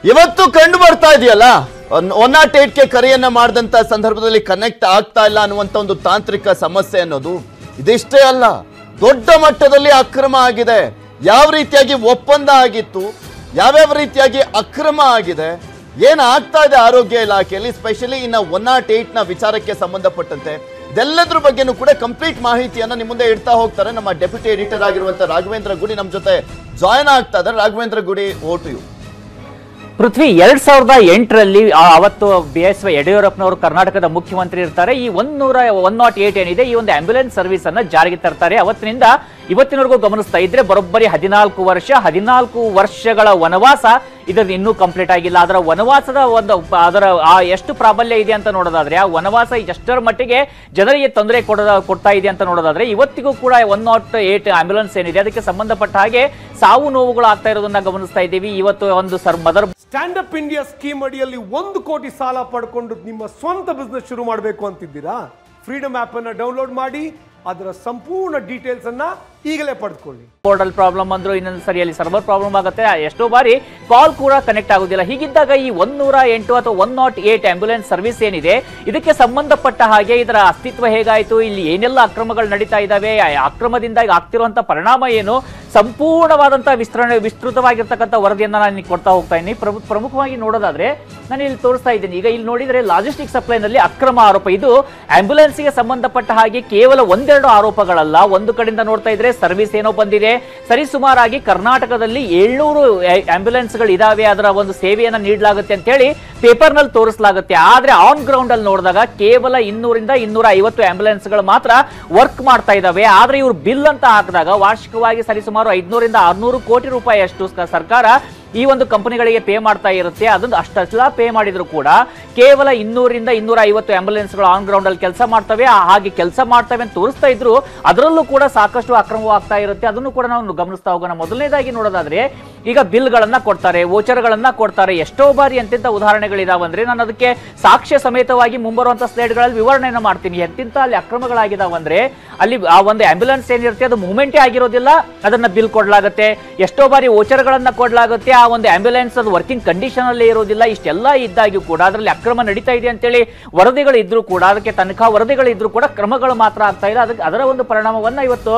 ಇವತ್ತು ಕಂಡು ಬರ್ತಾ ಇದೆಯಲ್ಲ ಒನ್ ನಾಟ್ ಏಟ್ಗೆ ಕರೆಯನ್ನ ಮಾಡಿದಂತ ಸಂದರ್ಭದಲ್ಲಿ ಕನೆಕ್ಟ್ ಆಗ್ತಾ ಇಲ್ಲ ಅನ್ನುವಂತ ಒಂದು ತಾಂತ್ರಿಕ ಸಮಸ್ಯೆ ಅನ್ನೋದು ಇದಿಷ್ಟೇ ಅಲ್ಲ ದೊಡ್ಡ ಮಟ್ಟದಲ್ಲಿ ಅಕ್ರಮ ಆಗಿದೆ ಯಾವ ರೀತಿಯಾಗಿ ಒಪ್ಪಂದ ಆಗಿತ್ತು ಯಾವ್ಯಾವ ರೀತಿಯಾಗಿ ಅಕ್ರಮ ಆಗಿದೆ ಏನ್ ಆಗ್ತಾ ಇದೆ ಆರೋಗ್ಯ ಇಲಾಖೆಯಲ್ಲಿ ಸ್ಪೆಷಲಿ ಇನ್ನ ಒನ್ ನಾಟ್ ಏಟ್ ನ ವಿಚಾರಕ್ಕೆ ಸಂಬಂಧಪಟ್ಟಂತೆ ಇದೆಲ್ಲದ್ರ ಬಗ್ಗೆನೂ ಕೂಡ ಕಂಪ್ಲೀಟ್ ಮಾಹಿತಿಯನ್ನ ನಿಮ್ಮ ಮುಂದೆ ಇಡ್ತಾ ಹೋಗ್ತಾರೆ ನಮ್ಮ ಡೆಪ್ಯೂಟಿ ಎಡಿಟರ್ ಆಗಿರುವಂತ ರಾಘವೇಂದ್ರ ಗುಡಿ ನಮ್ಮ ಜೊತೆ ಜಾಯ್ನ್ ಆಗ್ತಾ ಇದ್ದಾರೆ ರಾಘವೇಂದ್ರ ಗುಡಿ ಓಟು ಯು ಪೃಥ್ವಿ ಎರಡ್ ಸಾವಿರದ ಎಂಟರಲ್ಲಿ ಅವತ್ತು ಬಿ ಎಸ್ ವೈ ಯಡಿಯೂರಪ್ಪನವರು ಕರ್ನಾಟಕದ ಮುಖ್ಯಮಂತ್ರಿ ಇರ್ತಾರೆ ಈ ಒಂದೂರ ಒನ್ ನಾಟ್ ಏಟ್ ಏನಿದೆ ಈ ಒಂದು ಆಂಬ್ಯುಲೆನ್ಸ್ ಸರ್ವಿಸ್ ಅನ್ನ ಜಾರಿಗೆ ತರ್ತಾರೆ ಅವತ್ತಿನಿಂದ ಇವತ್ತಿನವರೆಗೂ ಗಮನಿಸ್ತಾ ಇದ್ರೆ ಬರೋಬ್ಬರಿ ಹದಿನಾಲ್ಕು ವರ್ಷ ಹದಿನಾಲ್ಕು ವರ್ಷಗಳ ವನವಾಸ ಇದರ ಇನ್ನೂ ಕಂಪ್ಲೀಟ್ ಆಗಿಲ್ಲ ಅದರ ವನವಾಸದ ಒಂದು ಪ- ಅದರ ಆ ಎಷ್ಟು ಪ್ರಾಬಲ್ಯ ಇದೆ ಅಂತ ನೋಡೋದಾದ್ರೆ ಆ ವನವಾಸ ಎಷ್ಟರ ಮಟ್ಟಿಗೆ ಜನರಿಗೆ ತೊಂದರೆ ಕೊಡದ ಕೊಡ್ತಾ ಇದೆ ಅಂತ ನೋಡೋದಾದ್ರೆ ಇವತ್ತಿಗೂ ಕೂಡ ಒನ್ ನಾಟ್ ಏಟ್ ಆಂಬ್ಯುಲೆನ್ಸ್ ಏನಿದೆ ಅದಕ್ಕೆ ಸಂಬಂಧಪಟ್ಟ ಹಾಗೆ ಸಾವು ನೋವುಗಳು ಆಗ್ತಾ ಇರೋದನ್ನ ಗಮನಿಸ್ತಾ ಇದ್ದೀವಿ ಇವತ್ತು ಒಂದು sir mother stand up India scheme ಅಡಿಯಲ್ಲಿ ಒಂದು ಕೋಟಿ ಸಾಲ ಪಡ್ಕೊಂಡು ನಿಮ್ಮ ಸ್ವಂತ ಬಿಸ್ನೆಸ್ ಶುರು ಮಾಡಬೇಕು ಅಂತಿದ್ದೀರಾ ಫ್ರೀಡಮ್ ಆಪ್ ಅನ್ನ ಡೌನ್ಲೋಡ್ ಮಾಡಿ ಅದರ ಸಂಪೂರ್ಣ ಡೀಟೇಲ್ಸ್ ಅನ್ನ ಈಗಲೇ ಪಡೆದುಕೊಳ್ಳಿ ಪೋರ್ಟಲ್ ಪ್ರಾಬ್ಲಮ್ ಅಂದ್ರು ಇನ್ನೊಂದು ಸರಿ ಅಲ್ಲಿ ಸರ್ವರ್ ಪ್ರಾಬ್ಲಮ್ ಆಗುತ್ತೆ ಎಷ್ಟೋ ಬಾರಿ ಕಾಲ್ ಕೂಡ ಕನೆಕ್ಟ್ ಆಗೋದಿಲ್ಲ ಹೀಗಿದ್ದಾಗ ಈ ಒಂದೂರ ಎಂಟು ಅಥವಾ one nought eight ambulance service ಏನಿದೆ ಇದಕ್ಕೆ ಸಂಬಂಧಪಟ್ಟ ಹಾಗೆ ಇದರ ಅಸ್ತಿತ್ವ ಹೇಗಾಯಿತು ಇಲ್ಲಿ ಏನೆಲ್ಲ ಅಕ್ರಮಗಳು ನಡೀತಾ ಇದ್ದಾವೆ ಆ ಅಕ್ರಮದಿಂದಾಗಿ ಆಗ್ತಿರುವಂತ ಪರಿಣಾಮ ಏನು ಸಂಪೂರ್ಣವಾದಂತಹ ವಿಸ್ತರಣೆ ವಿಸ್ತೃತವಾಗಿರ್ತಕ್ಕಂಥ ವರದಿಯನ್ನ ನಾನು ಇಲ್ಲಿ ಕೊಡ್ತಾ ಹೋಗ್ತಾ ಇದ್ದೀನಿ ಪ್ರಮುಖ ಪ್ರಮುಖವಾಗಿ ನೋಡೋದಾದ್ರೆ ನಾನು ಇಲ್ಲಿ ತೋರಿಸ್ತಾ ಇದ್ದೀನಿ ಈಗ ಇಲ್ಲಿ ನೋಡಿದ್ರೆ ಲಾಜಿಸ್ಟಿಕ್ ಸಪ್ಲೈನಲ್ಲಿ ಅಕ್ರಮ ಆರೋಪ ಇದು ಆಂಬ್ಯುಲೆನ್ಸ್ಗೆ ಸಂಬಂಧಪಟ್ಟ ಹಾಗೆ ಕೇವಲ ಒಂದೆರಡು ಆರೋಪಗಳಲ್ಲ ಒಂದು ಕಡೆಯಿಂದ ನೋಡ್ತಾ ಇದ್ರೆ ಸರ್ವಿಸ್ ಏನೋ ಬಂದಿದೆ ಸರಿಸುಮಾರಾಗಿ ಕರ್ನಾಟಕದಲ್ಲಿ ಏಳ್ನೂರು ಆಂಬ್ಯುಲೆನ್ಸ್ಗಳು ಇದಾವೆ ಅದರ ಒಂದು ಸೇವೆಯನ್ನ ನೀಡಲಾಗುತ್ತೆ ಅಂತ ಹೇಳಿ ಪೇಪರ್ ನಲ್ಲಿ ತೋರಿಸಲಾಗುತ್ತೆ ಆದ್ರೆ ಆನ್ ಗ್ರೌಂಡ್ ಅಲ್ಲಿ ನೋಡಿದಾಗ ಕೇವಲ ಇನ್ನೂರಿಂದ ಇನ್ನೂರ ಐವತ್ತು ಆಂಬ್ಯುಲೆನ್ಸ್ಗಳು ಮಾತ್ರ ವರ್ಕ್ ಮಾಡ್ತಾ ಇದಾವೆ ಆದ್ರೆ ಇವ್ರು ಬಿಲ್ ಅಂತ ಹಾಕಿದಾಗ ವಾರ್ಷಿಕವಾಗಿ ಸರಿಸುಮಾರು ಐದ್ನೂರಿಂದ ಆರ್ನೂರು ಕೋಟಿ ರೂಪಾಯಿ ಅಷ್ಟು ಸ- ಸರ್ಕಾರ ಈ ಒಂದು ಕಂಪನಿಗಳಿಗೆ ಪೇ ಮಾಡ್ತಾ ಇರುತ್ತೆ ಅದೊಂದು ಅಷ್ಟೆಲ್ಲ ಪೇ ಮಾಡಿದ್ರು ಕೂಡ ಕೇವಲ ಇನ್ನೂರಿಂದ ಇನ್ನೂರ ಐವತ್ತು ಆಂಬ್ಯುಲೆನ್ಸ್ಗಳು ಆನ್ ಗ್ರೌಂಡ್ ಅಲ್ಲಿ ಕೆಲಸ ಮಾಡ್ತವೆ ಆ- ಹಾಗೆ ಕೆಲಸ ಮಾಡ್ತವೆ ಅಂತ ತೋರಿಸ್ತಾ ಇದ್ರು ಅದರಲ್ಲೂ ಕೂಡ ಸಾಕಷ್ಟು ಅಕ್ರಮವಾಗ್ತಾ ಇರುತ್ತೆ ಅದನ್ನು ಕೂಡ ನಾವು ಗಮನಿಸ್ತಾ ಹೋಗೋಣ ಮೊದಲನೇದಾಗಿ ನೋಡೋದಾದ್ರೆ ಈಗ ಬಿಲ್ಗಳನ್ನ ಕೊಡ್ತಾರೆ ವೋಚರ್ಗಳನ್ನ ಕೊಡ್ತಾರೆ ಎಷ್ಟೋ ಬಾರಿ ಎಂತೆಂತ ಉದಾಹರಣೆಗಳಿದಾವಂದ್ರೆ ನಾನು ಅದಕ್ಕೆ ಸಾಕ್ಷ್ಯ ಸಮೇತವಾಗಿ ಮುಂಬರುವಂತ ಸ್ಲೈಡ್ಗಳಲ್ಲಿ ವಿವರಣೆಯನ್ನು ಮಾಡ್ತೀನಿ ಎಂತಿಂತ ಅಲ್ಲಿ ಅಕ್ರಮಗಳಾಗಿದಾವಂದ್ರೆ ಅಲ್ಲಿ ಆ ಒಂದು ಆಂಬ್ಯುಲೆನ್ಸ್ ಏನಿರುತ್ತೆ ಅದು ಮೂವ್ಮೆಂಟೇ ಆಗಿರೋದಿಲ್ಲ ಅದನ್ನ ಬಿಲ್ ಕೊಡ್ಲಾಗುತ್ತೆ ಎಷ್ಟೋ ಬಾರಿ ವೋಚರ್ಗಳನ್ನ ಕೊಡ್ಲಾಗುತ್ತೆ ಆ ಒಂದು ಆಂಬ್ಯುಲೆನ್ಸ್ ಅದು ವರ್ಕಿಂಗ್ ಕಂಡೀಷನ್ ಅಲ್ಲೇ ಇರೋದಿಲ್ಲ ಇಷ್ಟೆಲ್ಲ ಇದ್ದಾಗ್ಯೂ ಕೂಡ ಅದರಲ್ಲಿ ಅಕ್ರಮ ನಡೀತಾ ಇದೆ ಅಂತೇಳಿ ವರದಿಗಳು ಇದ್ರೂ ಕೂಡ ಅದಕ್ಕೆ ತನಿಖಾ ವರದಿಗಳು ಇದ್ರೂ ಕೂಡ ಕ್ರಮಗಳು ಮಾತ್ರ ಆಗ್ತಾ ಇಲ್ಲ ಅದಕ್ಕೆ ಅದರ ಒಂದು ಪರಿಣಾಮವನ್ನ ಇವತ್ತು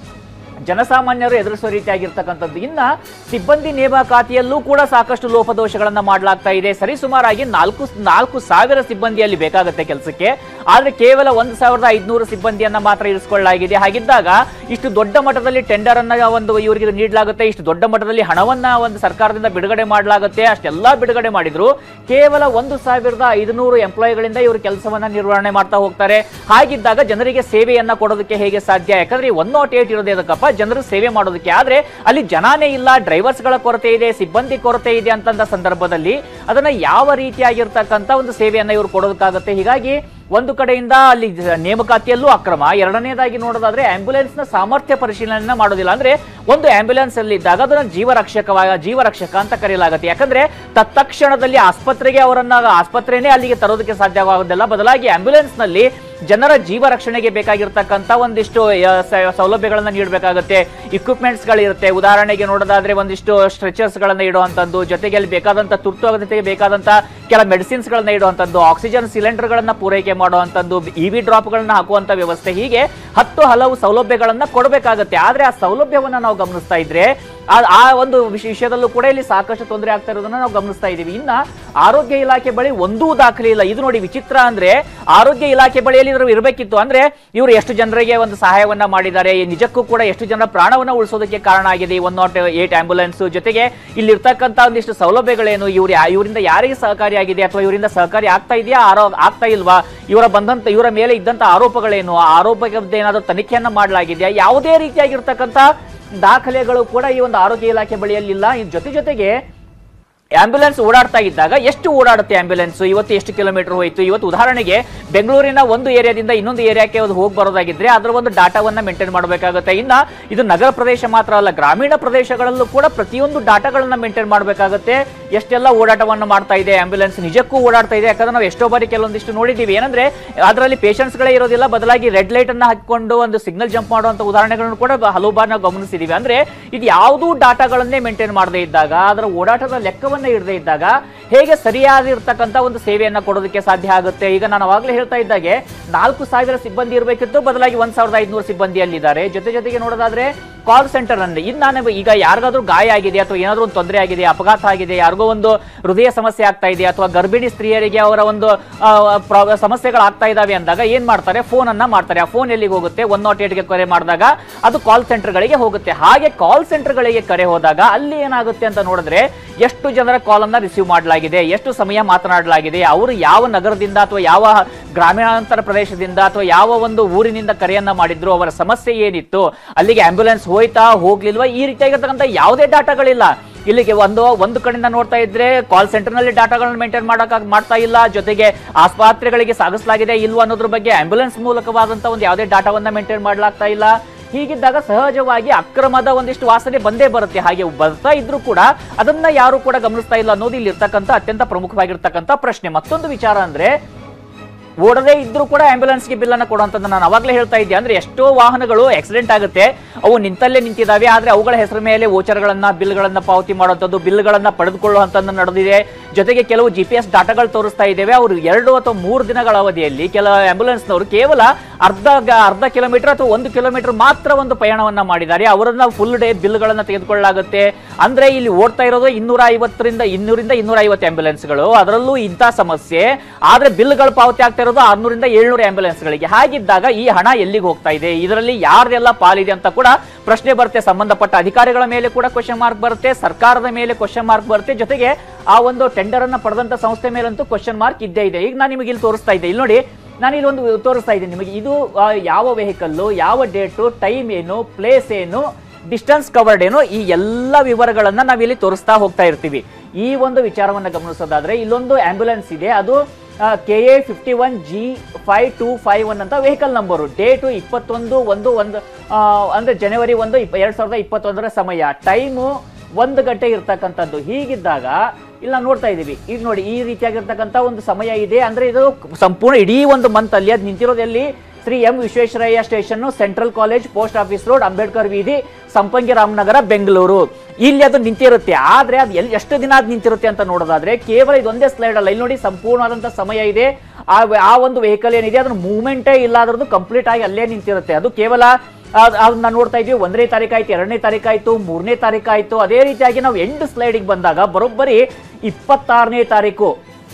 ಜನಸಾಮಾನ್ಯರು ಎದುರಿಸುವ ರೀತಿಯಾಗಿರ್ತಕ್ಕಂಥದ್ದು ಇನ್ನ ಸಿಬ್ಬಂದಿ ನೇಮಕಾತಿಯಲ್ಲೂ ಕೂಡ ಸಾಕಷ್ಟು ಲೋಪದೋಷಗಳನ್ನ ಮಾಡಲಾಗ್ತಾ ಇದೆ ಸರಿಸುಮಾರಾಗಿ ನಾಲ್ಕು ನಾಲ್ಕು ಸಾವಿರ ಸಿಬ್ಬಂದಿಯಲ್ಲಿ ಬೇಕಾಗುತ್ತೆ ಕೆಲಸಕ್ಕೆ ಆದ್ರೆ ಕೇವಲ ಒಂದು ಸಾವಿರದ ಐದುನೂರು ಸಿಬ್ಬಂದಿಯನ್ನ ಮಾತ್ರ ಇರಿಸಿಕೊಳ್ಳಲಾಗಿದೆ ಹಾಗಿದ್ದಾಗ ಇಷ್ಟು ದೊಡ್ಡ ಮಟ್ಟದಲ್ಲಿ ಟೆಂಡರ್ ಅನ್ನ ಒಂದು ಇವರಿಗೆ ನೀಡಲಾಗುತ್ತೆ ಇಷ್ಟು ದೊಡ್ಡ ಮಟ್ಟದಲ್ಲಿ ಹಣವನ್ನ ಒಂದು ಸರ್ಕಾರದಿಂದ ಬಿಡುಗಡೆ ಮಾಡಲಾಗುತ್ತೆ ಅಷ್ಟೆಲ್ಲ ಬಿಡುಗಡೆ ಮಾಡಿದ್ರು ಕೇವಲ ಒಂದು ಸಾವಿರದ ಐದುನೂರು ಎಂಪ್ಲಾಯಿಗಳಿಂದ ಇವರು ಕೆಲಸವನ್ನ ನಿರ್ವಹಣೆ ಮಾಡ್ತಾ ಹೋಗ್ತಾರೆ ಹಾಗಿದ್ದಾಗ ಜನರಿಗೆ ಸೇವೆಯನ್ನ ಕೊಡೋದಕ್ಕೆ ಹೇಗೆ ಸಾಧ್ಯ ಯಾಕಂದ್ರೆ ಒನ್ ನಾಟ್ ಏಟ್ ಇರೋದೇ ಅದಕ್ಕಪ್ಪ ಜನರು ಸೇವೆ ಮಾಡೋದಕ್ಕೆ ಆದ್ರೆ ಅಲ್ಲಿ ಜನಾನೇ ಇಲ್ಲ ಡ್ರೈವರ್ಸ್ ಗಳ ಕೊರತೆ ಇದೆ ಸಿಬ್ಬಂದಿ ಕೊರತೆ ಇದೆ ಅಂತಂದ ಸಂದರ್ಭದಲ್ಲಿ ಅದನ್ನ ಯಾವ ರೀತಿಯಾಗಿರ್ತಕ್ಕಂಥ ಒಂದು ಸೇವೆಯನ್ನ ಇವರು ಕೊಡೋದಕ್ಕಾಗತ್ತೆ ಹೀಗಾಗಿ ಒಂದು ಕಡೆಯಿಂದ ಅಲ್ಲಿ ಜ- ನೇಮಕಾತಿಯಲ್ಲೂ ಅಕ್ರಮ ಎರಡನೇದಾಗಿ ನೋಡೋದಾದ್ರೆ ಆಂಬ್ಯುಲೆನ್ಸ್ ನ ಸಾಮರ್ಥ್ಯ ಪರಿಶೀಲನೆ ಮಾಡೋದಿಲ್ಲ ಅಂದ್ರೆ ಒಂದು ಆಂಬ್ಯುಲೆನ್ಸ್ ಅಲ್ಲಿ ಇದ್ದಾಗ ಅದನ್ನ ಜೀವರಕ್ಷಕವಾಗ ಜೀವರಕ್ಷಕ ಅಂತ ಕರೆಯಲಾಗುತ್ತೆ ಯಾಕಂದ್ರೆ ತತ್ಕ್ಷಣದಲ್ಲಿ ಆಸ್ಪತ್ರೆಗೆ ಅವರನ್ನ ಆಸ್ಪತ್ರೆನೇ ಅಲ್ಲಿಗೆ ತರೋದಕ್ಕೆ ಸಾಧ್ಯವಾಗೋದಿಲ್ಲ ಬದಲಾಗಿ ಆಂಬ್ಯುಲೆನ್ಸ್ ನಲ್ಲಿ ಜನರ ಜೀವ ರಕ್ಷಣೆಗೆ ಬೇಕಾಗಿರ್ತಕ್ಕಂಥ ಒಂದಿಷ್ಟು ಆ, ಸ- ಸೌಲಭ್ಯಗಳನ್ನ ನೀಡಬೇಕಾಗುತ್ತೆ ಇಕ್ವಿಪ್ಮೆಂಟ್ಸ್ ಗಳಿರುತ್ತೆ ಉದಾಹರಣೆಗೆ ನೋಡೋದಾದ್ರೆ ಒಂದಿಷ್ಟು ಸ್ಟ್ರೆಚರ್ಸ್ ಗಳನ್ನ ಇಡುವಂತದ್ದು ಜೊತೆಗೆ ಅಲ್ಲಿ ಬೇಕಾದಂತ ತುರ್ತು ಅಗತ್ಯತೆಗೆ ಬೇಕಾದಂತ ಕೆಲ ಮೆಡಿಸಿನ್ಸ್ ಗಳನ್ನ ಇಡುವಂತದ್ದು ಆಕ್ಸಿಜನ್ ಸಿಲಿಂಡರ್ ಗಳನ್ನ ಪೂರೈಕೆ ಮಾಡುವಂತದ್ದು ಇವಿ ಡ್ರಾಪ್ ಗಳನ್ನ ಹಾಕುವಂತ ವ್ಯವಸ್ಥೆ ಹೀಗೆ ಹತ್ತು ಹಲವು ಸೌಲಭ್ಯಗಳನ್ನ ಕೊಡಬೇಕಾಗುತ್ತೆ ಆದ್ರೆ ಆ ಸೌಲಭ್ಯವನ್ನ ನಾವು ಗಮನಿಸ್ತಾ ಇದ್ರೆ ಆ- ಆ ಒಂದು ವಿಷ- ವಿಷಯದಲ್ಲೂ ಕೂಡ ಇಲ್ಲಿ ಸಾಕಷ್ಟು ತೊಂದರೆ ಆಗ್ತಾ ಇರೋದನ್ನ ನಾವು ಗಮನಿಸ್ತಾ ಇದ್ದೀವಿ ಇನ್ನ ಆರೋಗ್ಯ ಇಲಾಖೆ ಬಳಿ ಒಂದೂ ದಾಖಲೆ ಇಲ್ಲ ಇದು ನೋಡಿ ವಿಚಿತ್ರ ಅಂದ್ರೆ ಆರೋಗ್ಯ ಇಲಾಖೆ ಬಳಿಯಲ್ಲಿ ಇವರು ಇರಬೇಕಿತ್ತು ಅಂದ್ರೆ ಇವರು ಎಷ್ಟು ಜನರಿಗೆ ಒಂದು ಸಹಾಯವನ್ನ ಮಾಡಿದ್ದಾರೆ ಈ ನಿಜಕ್ಕೂ ಕೂಡ ಎಷ್ಟು ಜನರ ಪ್ರಾಣವನ್ನ ಉಳಿಸೋದಕ್ಕೆ ಕಾರಣ ಆಗಿದೆ ಒನ್ ನಾಟ್ ಏಟ್ ಆಂಬ್ಯುಲೆನ್ಸ್ ಜೊತೆಗೆ ಇಲ್ಲಿರ್ತಕ್ಕಂಥ ಒಂದಿಷ್ಟು ಸೌಲಭ್ಯಗಳೇನು ಇವ್ರು ಯಾ- ಇವರಿಂದ ಯಾರಿಗೆ ಸಹಕಾರಿಯಾಗಿದೆ ಅಥವಾ ಇವರಿಂದ ಸಹಕಾರಿ ಆಗ್ತಾ ಇದೆಯಾ ಆರೋ ಆಗ್ತಾ ಇಲ್ವಾ ಇವರ ಬಂದಂತ ಇವರ ಮೇಲೆ ಇದ್ದಂತ ಆರೋಪಗಳೇನು ಆ ಆರೋಪದ ಏನಾದರೂ ತನಿಖೆಯನ್ನ ಮಾಡಲಾಗಿದೆಯಾ ಯಾವುದೇ ರೀತಿಯಾಗಿರ್ತಕ್ಕಂಥ ದಾಖಲೆಗಳು ಕೂಡ ಈ ಒಂದು ಆರೋಗ್ಯ ಇಲಾಖೆ ಬಳಿಯಲ್ಲಿಲ್ಲ ಇದ್ರ ಜೊತೆ ಜೊತೆಗೆ ಆಂಬ್ಯುಲೆನ್ಸ್ ಓಡಾಡ್ತಾ ಇದ್ದಾಗ ಎಷ್ಟು ಓಡಾಡುತ್ತೆ ಆಂಬ್ಯುಲೆನ್ಸ್ ಇವತ್ತು ಎಷ್ಟು ಕಿಲೋಮೀಟರ್ ಹೋಯ್ತು ಇವತ್ತು ಉದಾಹರಣೆಗೆ ಬೆಂಗಳೂರಿನ ಒಂದು ಏರಿಯಾದಿಂದ ಇನ್ನೊಂದು ಏರಿಯಾಕ್ಕೆ ಅದು ಹೋಗಿ ಬರೋದಾಗಿದ್ರೆ ಅದರ ಒಂದು ಡಾಟಾವನ್ನ ಮೇಂಟೈನ್ ಮಾಡಬೇಕಾಗುತ್ತೆ ಇನ್ನ ಇದು ನಗರ ಪ್ರದೇಶ ಮಾತ್ರ ಅಲ್ಲ ಗ್ರಾಮೀಣ ಪ್ರದೇಶಗಳಲ್ಲೂ ಕೂಡ ಪ್ರತಿಯೊಂದು ಡಾಟಾಗಳನ್ನ ಮೇಂಟೈನ್ ಮಾಡಬೇಕಾಗುತ್ತೆ ಎಷ್ಟೆಲ್ಲ ಓಡಾಟವನ್ನು ಮಾಡ್ತಾ ಇದೆ ಆಂಬ್ಯುಲೆನ್ಸ್ ನಿಜಕ್ಕೂ ಓಡಾಡ್ತಾ ಇದೆ ಯಾಕಂದ್ರೆ ನಾವು ಎಷ್ಟೋ ಬಾರಿ ಕೆಲವೊಂದಿಷ್ಟು ನೋಡಿದ್ದೀವಿ ಏನಂದ್ರೆ ಅದರಲ್ಲಿ ಗಳೇ ಇರೋದಿಲ್ಲ ಬದಲಾಗಿ ರೆಡ್ ಲೈಟ್ ಅನ್ನ ಹಾಕಿಕೊಂಡು ಒಂದು ಸಿಗ್ನಲ್ ಜಂಪ್ ಮಾಡುವಂತ ಉದಾಹರಣೆಗಳನ್ನು ಕೂಡ ಬ- ಹಲವು ಬಾರಿ ನಾವು ಗಮನಿಸಿದೀವಿ ಅಂದ್ರೆ ಇದು ಯಾವುದೂ ಡಾಟಾಗಳನ್ನೇ ಮೇಂಟೈನ್ ಮಾಡದೇ ಇದ್ದಾಗ ಅದರ ಓಡಾಟದ ಲೆಕ್ಕವನ್ನೇ ಲಕ್ಷ್ಯವನ್ನ ಇಡದೇ ಇದ್ದಾಗ ಹೇಗೆ ಸರಿಯಾಗಿರ್ತಕ್ಕಂಥ ಒಂದು ಸೇವೆಯನ್ನ ಕೊಡೋದಕ್ಕೆ ಸಾಧ್ಯ ಆಗುತ್ತೆ ಈಗ ನಾನು ಅವಾಗಲೇ ಹೇಳ್ತಾ ಇದ್ದಾಗೆ ನಾಲ್ಕು ಸಾವಿರ ಸಿಬ್ಬಂದಿ ಇರಬೇಕಿತ್ತು ಬದಲಾಗಿ ಒಂದ್ ಸಾವಿರದ ಐದುನೂರು ಸಿಬ್ಬಂದಿಯಲ್ಲಿದ್ದಾರೆ ಜೊತೆ ಜೊತೆಗೆ ನೋಡೋದಾದ್ರೆ ಕಾಲ್ ಸೆಂಟರ್ ಅನ್ನು ಇನ್ನು ನಾನು ಈಗ ಯಾರಿಗಾದ್ರೂ ಗಾಯ ಆಗಿದೆ ಅಥವಾ ಏನಾದ್ರೂ ಒಂದು ತೊಂದರೆ ಆಗಿದೆ ಅಪಘಾತ ಆಗಿದೆ ಯಾರಿಗೋ ಒಂದು ಹೃದಯ ಸಮಸ್ಯೆ ಆಗ್ತಾ ಇದೆ ಅಥವಾ ಗರ್ಭಿಣಿ ಸ್ತ್ರೀಯರಿಗೆ ಅವರ ಒಂದು ಆ, ಪ್ರಾ- ಸಮಸ್ಯೆಗಳಾಗ್ತಾ ಇದಾವೆ ಅಂದಾಗ ಏನ್ ಮಾಡ್ತಾರೆ ಫೋನ್ ಅನ್ನ ಮಾಡ್ತಾರೆ ಆ ಫೋನ್ ಎಲ್ಲಿಗೆ ಹೋಗುತ್ತೆ ಒನ್ ನಾಟ್ ಏಟ್ಗೆ ಕರೆ ಮಾಡಿದಾಗ ಅದು ಕಾಲ್ ಸೆಂಟರ್ಗಳಿಗೆ ಹೋಗುತ್ತೆ ಹಾಗೆ ಕಾಲ್ ಸೆಂಟರ್ಗಳಿಗೆ ಕರೆ ಹೋದಾಗ ಅಲ್ಲಿ ಏನಾಗುತ್ತೆ ಅಂತ ನೋಡಿದ್ರೆ ಎಷ್ಟು ಜನರ ಕಾಲ್ ಅನ್ನ ರಿಸೀವ್ ಮಾಡಲಾಗಿದೆ ಎಷ್ಟು ಸಮಯ ಮಾತನಾಡಲಾಗಿದೆ ಅವರು ಯಾವ ನಗರದಿಂದ ಅಥವಾ ಯಾವ ಗ್ರಾಮೀಣಾಂತರ ಪ್ರದೇಶದಿಂದ ಅಥವಾ ಯಾವ ಒಂದು ಊರಿನಿಂದ ಕರೆಯನ್ನ ಮಾಡಿದ್ರು ಅವರ ಸಮಸ್ಯೆ ಏನಿತ್ತು ಅಲ್ಲಿಗೆ ಆಂಬ್ಯುಲೆನ್ಸ್ ಹೋಯ್ತಾ ಹೋಗ್ಲಿಲ್ವಾ ಈ ರೀತಿಯಾಗಿರ್ತಕ್ಕಂಥ ಯಾವುದೇ ಡಾಟಾಗಳಿಲ್ಲ ಇಲ್ಲಿಗೆ ಒಂದು ಒಂದು ಕಡೆಯಿಂದ ನೋಡ್ತಾ ಇದ್ರೆ ಕಾಲ್ ಸೆಂಟರ್ ನಲ್ಲಿ ಡಾಟಾಗಳನ್ನ ಮೇಂಟೈನ್ ಮಾಡಕ್ ಮಾಡ್ತಾ ಇಲ್ಲ ಜೊತೆಗೆ ಆಸ್ಪತ್ರೆಗಳಿಗೆ ಸಾಗಿಸಲಾಗಿದೆ ಇಲ್ವಾ ಅನ್ನೋದ್ರ ಬಗ್ಗೆ ಆಂಬ್ಯುಲೆನ್ಸ್ ಮೂಲಕವಾದಂತ ಒಂದು ಯಾವುದೇ ಡಾಟಾವನ್ನ ಮೇಂಟೈನ್ ಮಾಡ್ಲಾಗ್ತಾ ಇಲ್ಲ ಹೀಗಿದ್ದಾಗ ಸಹಜವಾಗಿ ಅಕ್ರಮದ ಒಂದಿಷ್ಟು ವಾಸನೆ ಬಂದೇ ಬರುತ್ತೆ ಹಾಗೆ ಬರ್ತಾ ಇದ್ರೂ ಕೂಡ ಅದನ್ನ ಯಾರು ಕೂಡ ಗಮನಿಸ್ತಾ ಇಲ್ಲ ಅನ್ನೋದು ಇಲ್ಲಿ ಇರ್ತಕ್ಕಂಥ ಅತ್ಯಂತ ಪ್ರಮುಖವಾಗಿರ್ತಕ್ಕಂಥ ಪ್ರಶ್ನೆ ಮತ್ತೊಂದು ವಿಚಾರ ಅಂದ್ರೆ ಓಡದೇ ಇದ್ರೂ ಕೂಡ ಆಂಬ್ಯುಲೆನ್ಸ್ಗೆ ಬಿಲ್ ಅನ್ನ ಕೊಡುವಂತದ್ದು ನಾನು ಅವಾಗಲೇ ಹೇಳ್ತಾ ಇದ್ದೆ ಅಂದ್ರೆ ಎಷ್ಟೋ ವಾಹನಗಳು ಆಕ್ಸಿಡೆಂಟ್ ಆಗುತ್ತೆ ಅವು ನಿಂತಲ್ಲೇ ನಿಂತಿದ್ದಾವೆ ಆದ್ರೆ ಅವುಗಳ ಹೆಸರ ಮೇಲೆ ವೋಚರ್ಗಳನ್ನ ಬಿಲ್ಗಳನ್ನ ಪಾವತಿ ಮಾಡುವಂಥದ್ದು ಬಿಲ್ಗಳನ್ನ ಪಡೆದುಕೊಳ್ಳುವಂಥದ್ದು ನಡೆದಿದೆ ಜೊತೆಗೆ ಕೆಲವು ಜಿ ಪಿ ಎಸ್ ಡಾಟಾಗಳು ತೋರಿಸ್ತಾ ಇದ್ದೇವೆ ಅವರು ಎರಡು ಅಥವಾ ಮೂರು ದಿನಗಳ ಅವಧಿಯಲ್ಲಿ ಕೆಲ ಆಂಬ್ಯುಲೆನ್ಸ್ನವರು ಕೇವಲ ಅರ್ಧ ಗ- ಅರ್ಧ ಕಿಲೋಮೀಟರ್ ಅಥವಾ ಒಂದು ಕಿಲೋಮೀಟರ್ ಮಾತ್ರ ಒಂದು ಪಯಣವನ್ನ ಮಾಡಿದ್ದಾರೆ ಅವರನ್ನ ಫುಲ್ ಡೇ ಬಿಲ್ಗಳನ್ನ ತೆಗೆದುಕೊಳ್ಳಲಾಗುತ್ತೆ ಅಂದ್ರೆ ಇಲ್ಲಿ ಓಡ್ತಾ ಇರೋದು ಇನ್ನೂರ ಐವತ್ತರಿಂದ ಇನ್ನೂರಿಂದ ಇನ್ನೂರ ಐವತ್ತು ಆಂಬ್ಯುಲೆನ್ಸ್ಗಳು ಅದರಲ್ಲೂ ಇಂಥ ಸಮಸ್ಯೆ ಆದ್ರೆ ಬಿಲ್ಗಳು ಪಾವತಿ ಆಗ್ತಾ ಇರೋದು ಆರ್ನೂರಿಂದ ಏಳ್ನೂರು ಆಂಬ್ಯುಲೆನ್ಸ್ಗಳಿಗೆ ಹಾಗಿದ್ದಾಗ ಈ ಹಣ ಎಲ್ಲಿಗೆ ಹೋಗ್ತಾ ಇದೆ ಇದರಲ್ಲಿ ಯಾರ್ದೆಲ್ಲ ಪಾಲಿದೆ ಅಂತ ಕೂಡ ಪ್ರಶ್ನೆ ಬರುತ್ತೆ ಸಂಬಂಧಪಟ್ಟ ಅಧಿಕಾರಿಗಳ ಮೇಲೆ ಕೂಡ ಕ್ವಶನ್ ಮಾರ್ಕ್ ಬರುತ್ತೆ ಸರ್ಕಾರದ ಮೇಲೆ ಕ್ವಶನ್ ಮಾರ್ಕ್ ಬರುತ್ತೆ ಜೊತೆಗೆ ಆ ಒಂದು ಟೆಂಡರ್ ಅನ್ನ ಪಡೆದಂತ ಸಂಸ್ಥೆ ಮೇಲಂತೂ ಕ್ವಶನ್ ಮಾರ್ಕ್ ಇದ್ದೇ ಇದೆ ಈಗ ನಾನು ನಿಮಗೆ ಇಲ್ಲಿ ತೋರಿಸ್ತಾ ಇದ್ದೆ ಇಲ್ಲಿ ನೋಡಿ ನಾನು ಇಲ್ಲಿ ಒಂದು ತೋರಿಸ್ತಾ ಇದ್ದೀನಿ ನಿಮಗೆ ಇದು ಆ, ಯಾವ ವೆಹಿಕಲ್ಲು ಯಾವ ಡೇಟು ಟೈಮ್ ಏನು ಪ್ಲೇಸ್ ಏನು ಡಿಸ್ಟೆನ್ಸ್ ಕವರ್ಡ್ ಏನು ಈ ಎಲ್ಲ ವಿವರಗಳನ್ನ ನಾವಿಲ್ಲಿ ತೋರಿಸ್ತಾ ಹೋಗ್ತಾ ಇರ್ತೀವಿ ಈ ಒಂದು ವಿಚಾರವನ್ನ ಗಮನಿಸೋದಾದ್ರೆ ಇಲ್ಲೊಂದು ಆಂಬ್ಯುಲೆನ್ಸ್ ಇದೆ ಅದು K A fifty one G five two five one ಅಂತ ವೆಹಿಕಲ್ ನಂಬರು ಡೇಟು ಇಪ್ಪತ್ತೊಂದು ಒಂದು ಒಂದು ಆ, ಅಂದ್ರೆ ಜನವರಿ ಒಂದು ಇಪ್ಪ ಎರಡ್ ಸಾವಿರದ ಇಪ್ಪತ್ತೊಂದರ ಸಮಯ ಟೈಮು ಒಂದು ಗಂಟೆ ಇರ್ತಕ್ಕಂಥದ್ದು ಹೀಗಿದ್ದಾಗ ಇಲ್ಲಿ ನಾವು ನೋಡ್ತಾ ಇದ್ದೀವಿ ಈಗ ನೋಡಿ ಈ ರೀತಿಯಾಗಿರ್ತಕ್ಕಂಥ ಒಂದು ಸಮಯ ಇದೆ ಅಂದ್ರೆ ಇದು ಸಂಪೂರ್ಣ ಇಡೀ ಒಂದು ಮಂತ್ ಅಲ್ಲಿ ಅದು ನಿಂತಿರೋದು ಎಲ್ಲಿ Shri M Visvesvaraya station central college post office road Ambedkar ವೀಧಿ ಸಂಪಂಗಿ ರಾಮನಗರ ಬೆಂಗಳೂರು ಇಲ್ಲಿ ಅದು ನಿಂತಿರುತ್ತೆ ಆದ್ರೆ ಅದು ಎಲ್ಲಿ ಎಷ್ಟು ದಿನ ಅದು ನಿಂತಿರುತ್ತೆ ಅಂತ ನೋಡೋದಾದ್ರೆ ಕೇವಲ ಇದೊಂದೇ ಸ್ಲೈಡ್ ಅಲ್ಲ ಇಲ್ಲಿ ನೋಡಿ ಸಂಪೂರ್ಣವಾದಂತ ಸಮಯ ಇದೆ ಆ ಆ ಒಂದು ವೆಹಿಕಲ್ ಏನಿದೆ ಅದ್ರ ಮೂವ್ಮೆಂಟೇ ಇಲ್ಲ ಅದ್ರದ್ದು ಕಂಪ್ಲೀಟ್ ಆಗಿ ಅಲ್ಲೇ ನಿಂತಿರುತ್ತೆ ಅದು ಕೇವಲ ಅದ್- ಅದನ್ನ ನೋಡ್ತಾ ಇದ್ವಿ ಒಂದನೇ ತಾರೀಕು ಆಯ್ತು ಎರಡನೇ ತಾರೀಕು ಆಯ್ತು ಮೂರನೇ ತಾರೀಕು ಆಯ್ತು ಅದೇ ರೀತಿಯಾಗಿ ನಾವು ಎಂಟು ಸ್ಲೈಡಿಗೆ ಬಂದಾಗ ಬರೋಬ್ಬರಿ ಇಪ್ಪತ್ತಾರನೇ ತಾರೀಕು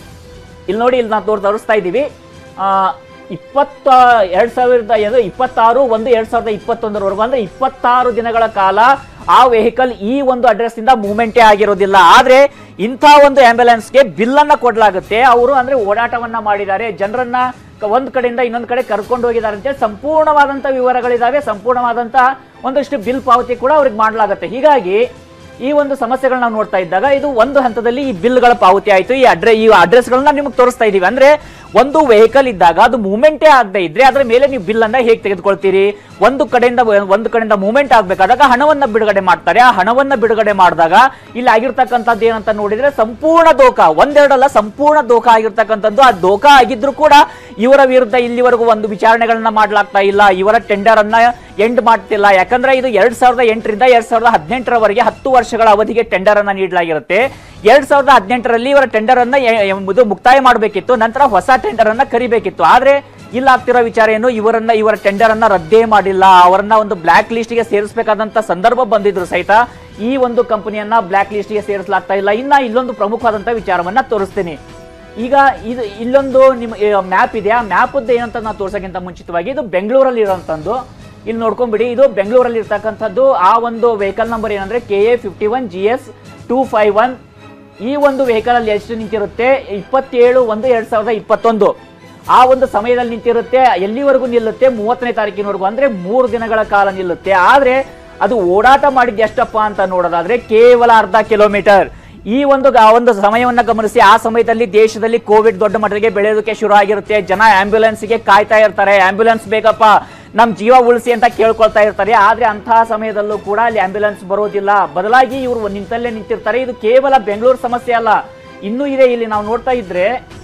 ಇಲ್ಲಿ ನೋಡಿ ಇಲ್ಲಿ ನಾವು ತೋರ್ ತೋರಿಸ್ತಾ ಇದ್ದೀವಿ ಆ, ಇಪ್ಪತ್ತ ಎರಡ್ ಸಾವಿರದ ಏನು ಇಪ್ಪತ್ತಾರು ಒಂದು ಎರಡ್ ಸಾವಿರದ ಇಪ್ಪತ್ತೊಂದರವರೆಗೂ ಅಂದ್ರೆ ಇಪ್ಪತ್ತಾರು ದಿನಗಳ ಕಾಲ ಆ ವೆಹಿಕಲ್ ಈ ಒಂದು ಅಡ್ರೆಸ್ ಇಂದ ಮೂವ್ಮೆಂಟೇ ಆಗಿರೋದಿಲ್ಲ ಆದ್ರೆ ಇಂಥ ಒಂದು ಆಂಬ್ಯುಲೆನ್ಸ್ಗೆ ಬಿಲ್ ಅನ್ನ ಕೊಡ್ಲಾಗುತ್ತೆ ಅವರು ಅಂದ್ರೆ ಓಡಾಟವನ್ನ ಮಾಡಿದ್ದಾರೆ ಜನರನ್ನ ಕ- ಒಂದ್ ಕಡೆಯಿಂದ ಇನ್ನೊಂದ್ ಕಡೆ ಕರ್ಕೊಂಡು ಹೋಗಿದ್ದಾರೆ ಅಂತೇಳಿ ಸಂಪೂರ್ಣವಾದಂತ ವಿವರಗಳಿದಾವೆ ಸಂಪೂರ್ಣವಾದಂತ ಒಂದಷ್ಟು ಬಿಲ್ ಪಾವತಿ ಕೂಡ ಅವ್ರಿಗೆ ಮಾಡಲಾಗುತ್ತೆ ಹೀಗಾಗಿ ಈ ಒಂದು ಸಮಸ್ಯೆಗಳನ್ನ ನಾವು ನೋಡ್ತಾ ಇದ್ದಾಗ ಇದು ಒಂದು ಹಂತದಲ್ಲಿ ಈ ಬಿಲ್ಗಳ ಪಾವತಿ ಆಯ್ತು ಈ ಅಡ್ರೆ ಈ ಅಡ್ರೆಸ್ಗಳನ್ನ ನಿಮಗೆ ತೋರಿಸ್ತಾ ಇದೀವಿ ಅಂದ್ರೆ ಒಂದು ವೆಹಿಕಲ್ ಇದ್ದಾಗ ಅದು ಮೂವ್ಮೆಂಟೇ ಆಗದೆ ಇದ್ರೆ ಅದರ ಮೇಲೆ ನೀವು ಬಿಲ್ ಅನ್ನ ಹೇಗೆ ತೆಗೆದುಕೊಳ್ತೀರಿ ಒಂದು ಕಡೆಯಿಂದ ಒಂದು ಕಡೆಯಿಂದ ಮೂವ್ಮೆಂಟ್ ಆಗ್ಬೇಕಾದಾಗ ಹಣವನ್ನ ಬಿಡುಗಡೆ ಮಾಡ್ತಾರೆ ಆ ಹಣವನ್ನ ಬಿಡುಗಡೆ ಮಾಡಿದಾಗ ಇಲ್ಲಿ ಆಗಿರ್ತಕ್ಕಂಥದ್ದು ಏನಂತ ನೋಡಿದ್ರೆ ಸಂಪೂರ್ಣ ದೋಖ ಒಂದೆರಡಲ್ಲ ಸಂಪೂರ್ಣ ದೋಖ ಆಗಿರ್ತಕ್ಕಂಥದ್ದು ಆ ದೋಖ ಆಗಿದ್ರು ಕೂಡ ಇವರ ವಿರುದ್ಧ ಇಲ್ಲಿವರೆಗೂ ಒಂದು ವಿಚಾರಣೆಗಳನ್ನ ಮಾಡ್ಲಾಗ್ತಾ ಇಲ್ಲ ಇವರ ಟೆಂಡರ್ ಅನ್ನ ಎಂಡ್ ಮಾಡ್ತಿಲ್ಲ ಯಾಕಂದ್ರೆ ಇದು ಎರಡ್ ಸಾವಿರದ ಎಂಟರಿಂದ ಎರಡ್ ಸಾವಿರದ ಹದಿನೆಂಟರವರೆಗೆ ಹತ್ತು ವರ್ಷಗಳ ಅವಧಿಗೆ ಟೆಂಡರ್ ಅನ್ನ ನೀಡಲಾಗಿರುತ್ತೆ ಎರಡ್ ಸಾವಿರದ ಹದಿನೆಂಟರಲ್ಲಿ ಇವರ ಟೆಂಡರ್ ಅನ್ನ ಎ- ಎ- ಇದು ಮುಕ್ತಾಯ ಮಾಡಬೇಕಿತ್ತು ನಂತರ ಹೊಸ ಟೆಂಡರ್ ಅನ್ನ ಕರಿಬೇಕಿತ್ತು ಆದ್ರೆ ಇಲ್ಲ ಆಗ್ತಿರೋ ವಿಚಾರ ಏನು ಇವರನ್ನ ಇವರ ಟೆಂಡರ್ ಅನ್ನ ರದ್ದೇ ಮಾಡಿಲ್ಲ ಅವರನ್ನ ಒಂದು ಬ್ಲಾಕ್ ಲಿಸ್ಟ್ ಗೆ ಸೇರಿಸಬೇಕಾದಂತ ಸಂದರ್ಭ ಬಂದಿದ್ರು ಸಹಿತ ಈ ಒಂದು ಕಂಪನಿಯನ್ನ ಬ್ಲಾಕ್ ಲಿಸ್ಟ್ ಗೆ ಸೇರಿಸಲಾಗ್ತಾ ಇಲ್ಲ ಇನ್ನ ಇಲ್ಲೊಂದು ಪ್ರಮುಖವಾದಂತ ವಿಚಾರವನ್ನ ತೋರಿಸ್ತೀನಿ ಈಗ ಇದು ಇಲ್ಲೊಂದು ನಿಮ್ಮ ಮ್ಯಾಪ್ ಇದೆ ಆ ಮ್ಯಾಪ್ ಏನಂತ ನಾವು ತೋರ್ಸೋಕ್ಕಿಂತ ಮುಂಚಿತವಾಗಿ ಇದು ಬೆಂಗಳೂರಲ್ಲಿ ಇರೋಂಥದ್ದು ಇಲ್ಲಿ ನೋಡ್ಕೊಂಡ್ಬಿಡಿ ಇದು ಬೆಂಗಳೂರಲ್ಲಿ ಇರ್ತಕ್ಕಂಥದ್ದು ಆ ಒಂದು ವೆಹಿಕಲ್ ನಂಬರ್ ಏನಂದ್ರೆ K A fifty one G S two five one ಈ ಒಂದು ವೆಹಿಕಲ್ ಅಲ್ಲಿ ಎಷ್ಟು ನಿಂತಿರುತ್ತೆ ಇಪ್ಪತ್ತೇಳು ಒಂದು ಎರಡ್ ಸಾವಿರದ ಇಪ್ಪತ್ತೊಂದು ಆ ಒಂದು ಸಮಯದಲ್ಲಿ ನಿಂತಿರುತ್ತೆ ಎಲ್ಲಿವರೆಗೂ ನಿಲ್ಲುತ್ತೆ ಮೂವತ್ತನೇ ತಾರೀಕಿನವರೆಗೂ ಅಂದ್ರೆ ಮೂರು ದಿನಗಳ ಕಾಲ ನಿಲ್ಲುತ್ತೆ ಆದ್ರೆ ಅದು ಓಡಾಟ ಮಾಡಿದ್ದು ಎಷ್ಟಪ್ಪ ಅಂತ ನೋಡೋದಾದ್ರೆ ಕೇವಲ ಅರ್ಧ ಕಿಲೋಮೀಟರ್ ಈ ಒಂದು ಗ- ಒಂದು ಸಮಯವನ್ನ ಗಮನಿಸಿ ಆ ಸಮಯದಲ್ಲಿ ದೇಶದಲ್ಲಿ ಕೋವಿಡ್ ದೊಡ್ಡ ಮಟ್ಟಿಗೆ ಬೆಳೆಯೋದಕ್ಕೆ ಶುರು ಆಗಿರುತ್ತೆ ಜನ ಆಂಬ್ಯುಲೆನ್ಸ್ಗೆ ಕಾಯ್ತಾ ಇರ್ತಾರೆ ಆಂಬ್ಯುಲೆನ್ಸ್ ಬೇಕಪ್ಪ ನಮ್ ಜೀವ ಉಳಿಸಿ ಅಂತ ಕೇಳ್ಕೊಳ್ತಾ ಇರ್ತಾರೆ ಆದ್ರೆ ಅಂತಹ ಸಮಯದಲ್ಲೂ ಕೂಡ ಅಲ್ಲಿ ಆಂಬ್ಯುಲೆನ್ಸ್ ಬರೋದಿಲ್ಲ ಬದಲಾಗಿ ಇವರು ನಿಂತಲ್ಲೇ ನಿಂತಿರ್ತಾರೆ ಇದು ಕೇವಲ ಬೆಂಗಳೂರು ಸಮಸ್ಯೆ ಅಲ್ಲ ಇನ್ನೂ ಇದೆ ಇಲ್ಲಿ ನಾವು ನೋಡ್ತಾ ಇದ್ರೆ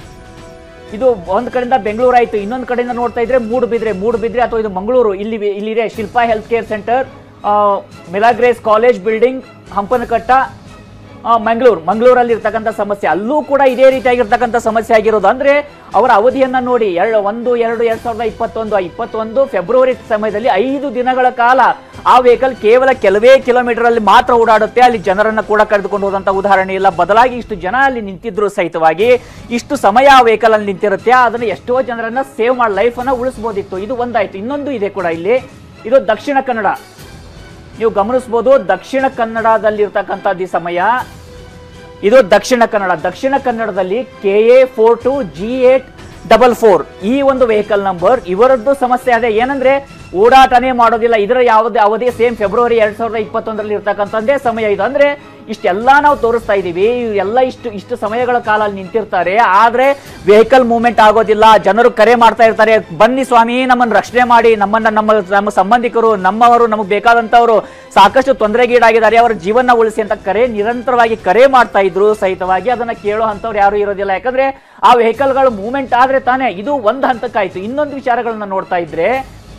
ಇದು ಒಂದ್ ಕಡೆಯಿಂದ ಬೆಂಗಳೂರು ಆಯ್ತು ಇನ್ನೊಂದ್ ಕಡೆಯಿಂದ ನೋಡ್ತಾ ಇದ್ರೆ ಮೂಡುಬಿದ್ರೆ ಮೂಡುಬಿದ್ರೆ ಅಥವಾ ಇದು ಮಂಗಳೂರು ಇಲ್ಲಿ ಇಲ್ಲಿದೆ Shilpa health care centre Milagres college building Hampankatta Mangaluru ಮಂಗಳೂರಲ್ಲಿ ಇರ್ತಕ್ಕಂಥ ಸಮಸ್ಯೆ ಅಲ್ಲೂ ಕೂಡ ಇದೇ ರೀತಿಯಾಗಿರ್ತಕ್ಕಂಥ ಸಮಸ್ಯೆ ಆಗಿರೋದು ಅಂದ್ರೆ ಅವರ ಅವಧಿಯನ್ನ ನೋಡಿ ಎರಡು ಒಂದು ಎರಡು ಎರಡ್ ಸಾವಿರದ ಇಪ್ಪತ್ತೊಂದು ಆ ಇಪ್ಪತ್ತೊಂದು ಫೆಬ್ರವರಿ ಸಮಯದಲ್ಲಿ ಐದು ದಿನಗಳ ಕಾಲ ಆ ವೆಹಿಕಲ್ ಕೇವಲ ಕೆಲವೇ ಕಿಲೋಮೀಟರ್ ಅಲ್ಲಿ ಮಾತ್ರ ಓಡಾಡುತ್ತೆ ಅಲ್ಲಿ ಜನರನ್ನ ಕೂಡ ಕರೆದುಕೊಂಡು ಹೋದಂತ ಉದಾಹರಣೆ ಇಲ್ಲ ಬದಲಾಗಿ ಇಷ್ಟು ಜನ ಅಲ್ಲಿ ನಿಂತಿದ್ರು ಸಹಿತವಾಗಿ ಇಷ್ಟು ಸಮಯ ಆ ವೆಹಿಕಲ್ ಅಲ್ಲಿ ನಿಂತಿರುತ್ತೆ ಅದನ್ನ ಎಷ್ಟೋ ಜನರನ್ನ ಸೇವ್ ಮಾಡಿ ಲೈಫ್ ಅನ್ನ ಉಳಿಸಬಹುದಿತ್ತು ಇದು ಒಂದಾಯ್ತು ಇನ್ನೊಂದು ಇದೆ ಕೂಡ ಇಲ್ಲಿ ಇದು ದಕ್ಷಿಣ ಕನ್ನಡ ನೀವು ಗಮನಿಸಬಹುದು ದಕ್ಷಿಣ ಕನ್ನಡದಲ್ಲಿರ್ತಕ್ಕಂಥದ್ದು ಈ ಸಮಯ ಇದು ದಕ್ಷಿಣ ಕನ್ನಡ ದಕ್ಷಿಣ ಕನ್ನಡದಲ್ಲಿ K A four two G eight double four ಈ ಒಂದು ವೆಹಿಕಲ್ ನಂಬರ್ ಇವರದ್ದು ಸಮಸ್ಯೆ ಅದೇ ಏನಂದ್ರೆ ಓಡಾಟನೇ ಮಾಡೋದಿಲ್ಲ ಇದರ ಯಾವುದೇ ಅವಧಿ ಸೇಮ್ ಫೆಬ್ರವರಿ ಎರಡ್ ಸಾವಿರದ ಇಪ್ಪತ್ತೊಂದರಲ್ಲಿ ಇರ್ತಕ್ಕಂಥದ್ದೇ ಸಮಯ ಇದು ಅಂದ್ರೆ ಇಷ್ಟೆಲ್ಲ ನಾವು ತೋರಿಸ್ತಾ ಇದೀವಿ ಎಲ್ಲ ಇಷ್ಟು ಇಷ್ಟು ಸಮಯಗಳ ಕಾಲ ಅಲ್ಲಿ ನಿಂತಿರ್ತಾರೆ ಆದ್ರೆ ವೆಹಿಕಲ್ ಮೂವ್ಮೆಂಟ್ ಆಗೋದಿಲ್ಲ ಜನರು ಕರೆ ಮಾಡ್ತಾ ಇರ್ತಾರೆ ಬನ್ನಿ ಸ್ವಾಮಿ ನಮ್ಮನ್ನು ರಕ್ಷಣೆ ಮಾಡಿ ನಮ್ಮನ್ನ ನಮ್ಮ ನಮ್ಮ ಸಂಬಂಧಿಕರು ನಮ್ಮವರು ನಮಗೆ ಬೇಕಾದಂತವರು ಸಾಕಷ್ಟು ತೊಂದರೆಗೀಡಾಗಿದ್ದಾರೆ ಅವರ ಜೀವನ ಉಳಿಸಿ ಅಂತ ಕರೆ ನಿರಂತರವಾಗಿ ಕರೆ ಮಾಡ್ತಾ ಇದ್ರು ಸಹಿತವಾಗಿ ಅದನ್ನ ಕೇಳೋ ಅಂತವ್ರು ಯಾರು ಇರೋದಿಲ್ಲ ಯಾಕಂದ್ರೆ ಆ ವೆಹಿಕಲ್ಗಳು ಮೂವ್ಮೆಂಟ್ ಆದ್ರೆ ತಾನೇ ಇದು ಒಂದು ಹಂತಕ್ಕಾಯ್ತು ಇನ್ನೊಂದು ವಿಚಾರಗಳನ್ನ ನೋಡ್ತಾ ಇದ್ರೆ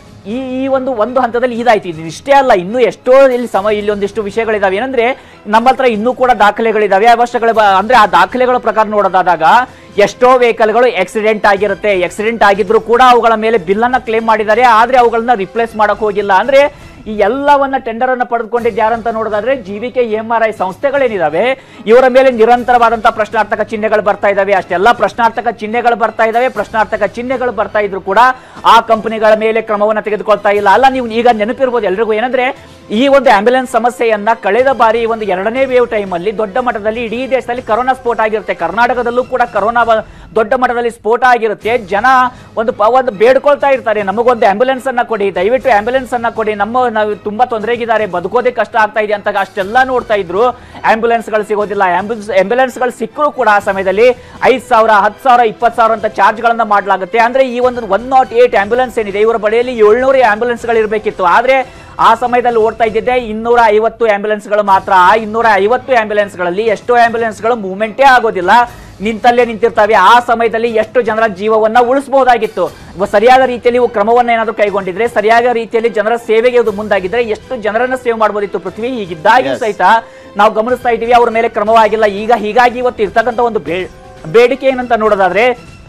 ಈ ಈ ಒಂದು ಒಂದು ಹಂತದಲ್ಲಿ ಇದಾಯ್ತು ಇದು ಇಷ್ಟೇ ಅಲ್ಲ ಇನ್ನೂ ಎಷ್ಟೋ ಇಲ್ಲಿ ಸಮ ಇಲ್ಲಿ ಒಂದಿಷ್ಟು ವಿಷಯಗಳಿದಾವೆ ಏನಂದ್ರೆ ನಮ್ಮ ಹತ್ರ ಇನ್ನೂ ಕೂಡ ದಾಖಲೆಗಳಿದಾವೆ ಆ ವರ್ಷಗಳ ಬ- ಅಂದ್ರೆ ಆ ದಾಖಲೆಗಳ ಪ್ರಕಾರ ನೋಡೋದಾದಾಗ ಎಷ್ಟೋ ವೆಹಿಕಲ್ಗಳು ಆಕ್ಸಿಡೆಂಟ್ ಆಗಿರುತ್ತೆ ಆಕ್ಸಿಡೆಂಟ್ ಆಗಿದ್ರು ಕೂಡ ಅವುಗಳ ಮೇಲೆ ಬಿಲ್ ಅನ್ನ ಕ್ಲೇಮ್ ಮಾಡಿದ್ದಾರೆ ಆದ್ರೆ ಅವುಗಳನ್ನ ರಿಪ್ಲೇಸ್ ಮಾಡಕ್ ಹೋಗಿಲ್ಲ ಅಂದ್ರೆ ಈ ಎಲ್ಲವನ್ನ ಟೆಂಡರ್ ಅನ್ನ ಪಡೆದುಕೊಂಡಿದ್ದು ಯಾರಂತ ನೋಡೋದಾದ್ರೆ ಜೀವಿಕೆ ಎಂ ಆರ್ ಐ ಸಂಸ್ಥೆಗಳೇನಿದಾವೆ ಇವರ ಮೇಲೆ ನಿರಂತರವಾದಂತಹ ಪ್ರಶ್ನಾರ್ಥಕ ಚಿಹ್ನೆಗಳು ಬರ್ತಾ ಇದಾವೆ ಅಷ್ಟೆಲ್ಲ ಪ್ರಶ್ನಾರ್ಥಕ ಚಿಹ್ನೆಗಳು ಬರ್ತಾ ಇದಾವೆ ಪ್ರಶ್ನಾರ್ಥಕ ಚಿಹ್ನೆಗಳು ಬರ್ತಾ ಇದ್ರು ಕೂಡ ಆ ಕಂಪನಿಗಳ ಮೇಲೆ ಕ್ರಮವನ್ನ ತೆಗೆದುಕೊಳ್ತಾ ಇಲ್ಲ ಅಲ್ಲ ನೀವು ಈಗ ನೆನಪಿರ್ಬೋದು ಎಲ್ರಿಗೂ ಏನಂದ್ರೆ ಈ ಒಂದು ಆಂಬ್ಯುಲೆನ್ಸ್ ಸಮಸ್ಯೆಯನ್ನ ಕಳೆದ ಬಾರಿ ಈ ಒಂದು ಎರಡನೇ ವೇವ್ ಟೈಮ್ ಅಲ್ಲಿ ದೊಡ್ಡ ಮಟ್ಟದಲ್ಲಿ ಇಡೀ ದೇಶದಲ್ಲಿ ಕರೋನಾ ಸ್ಫೋಟ ಆಗಿರುತ್ತೆ ಕರ್ನಾಟಕದಲ್ಲೂ ಕೂಡ ಕರೋನಾ ಬ- ದೊಡ್ಡ ಮಟ್ಟದಲ್ಲಿ ಸ್ಫೋಟ ಆಗಿರುತ್ತೆ ಜನ ಒಂದು ಪ- ಒಂದು ಬೇಡ್ಕೊಳ್ತಾ ಇರ್ತಾರೆ ನಮಗೊಂದು ಆಂಬ್ಯುಲೆನ್ಸ್ ಅನ್ನ ಕೊಡಿ ದಯವಿಟ್ಟು ಆಂಬ್ಯುಲೆನ್ಸ್ ಅನ್ನ ಕೊಡಿ ನಮ್ಮ ನಾವು ತುಂಬಾ ತೊಂದರೆಗಿದ್ದಾರೆ ಬದುಕೋದೇ ಕಷ್ಟ ಆಗ್ತಾ ಇದೆ ಅಂತ ಅಷ್ಟೆಲ್ಲ ನೋಡ್ತಾ ಇದ್ರು ಆಂಬ್ಯುಲೆನ್ಸ್ ಗಳು ಸಿಗೋದಿಲ್ಲ ಆಂಬ್ಯುಲೆನ್ಸ್ ಆಂಬ್ಯುಲೆನ್ಸ್ ಗಳು ಸಿಕ್ಕರೂ ಕೂಡ ಆ ಸಮಯದಲ್ಲಿ ಐದ್ ಸಾವಿರ ಹತ್ತು ಸಾವಿರ ಇಪ್ಪತ್ತು ಸಾವಿರ ಅಂತ ಚಾರ್ಜ್ ಗಳನ್ನ ಮಾಡಲಾಗುತ್ತೆ ಅಂದ್ರೆ ಈ ಒಂದು ಒನ್ ನಾಟ್ ಏಟ್ ಆಂಬ್ಯುಲೆನ್ಸ್ ಏನಿದೆ ಇವರ ಬಳಿಯಲ್ಲಿ ಏಳ್ನೂರು ಆಂಬ್ಯುಲೆನ್ಸ್ ಗಳು ಇರಬೇಕಿತ್ತು ಆದ್ರೆ ಆ ಸಮಯದಲ್ಲಿ ಓಡ್ತಾ ಇದ್ದಿದ್ದೆ ಇನ್ನೂರ ಐವತ್ತು ಆಂಬ್ಯುಲೆನ್ಸ್ ಗಳು ಮಾತ್ರ ಆ ಇನ್ನೂರ ಐವತ್ತು ಆಂಬ್ಯುಲೆನ್ಸ್ ಗಳಲ್ಲಿ ಎಷ್ಟೋ ಆಂಬ್ಯುಲೆನ್ಸ್ ಗಳು ಮೂವ್ಮೆಂಟೇ ಆಗೋದಿಲ್ಲ ನಿಂತಲ್ಲೇ ನಿಂತಿರ್ತವೆ ಆ ಸಮಯದಲ್ಲಿ ಎಷ್ಟು ಜನರ ಜೀವವನ್ನ ಉಳಿಸಬಹುದಾಗಿತ್ತು ಇವ ಸರಿಯಾದ ರೀತಿಯಲ್ಲಿ ಇವು ಕ್ರಮವನ್ನ ಏನಾದ್ರು ಕೈಗೊಂಡಿದ್ರೆ ಸರಿಯಾದ ರೀತಿಯಲ್ಲಿ ಜನರ ಸೇವೆಗೆ ಇದು ಮುಂದಾಗಿದ್ರೆ ಎಷ್ಟು ಜನರನ್ನ ಸೇವ್ ಮಾಡಬಹುದಿತ್ತು ಪೃಥ್ವಿ ಹೀಗಿದ್ದಾಗಿಯೂ Yes. ಸಹಿತ ನಾವು ಗಮನಿಸ್ತಾ ಇದ್ದೀವಿ ಅವ್ರ ಮೇಲೆ ಕ್ರಮವಾಗಿಲ್ಲ ಈಗ ಹೀಗಾಗಿ ಇವತ್ತು ಇರ್ತಕ್ಕಂಥ ಒಂದು ಬೇ- ಬೇಡಿಕೆ ಏನಂತ ನೋಡೋದಾದ್ರೆ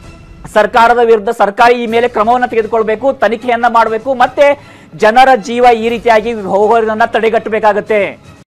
ಸರ್ಕಾರದ ವಿರುದ್ಧ ಸರ್ಕಾರ ಈ ಮೇಲೆ ಕ್ರಮವನ್ನು ತೆಗೆದುಕೊಳ್ಬೇಕು ತನಿಖೆಯನ್ನ ಮಾಡಬೇಕು ಮತ್ತೆ ಜನರ ಜೀವ ಈ ರೀತಿಯಾಗಿ ಹೋಗೋದನ್ನ ತಡೆಗಟ್ಟಬೇಕಾಗತ್ತೆ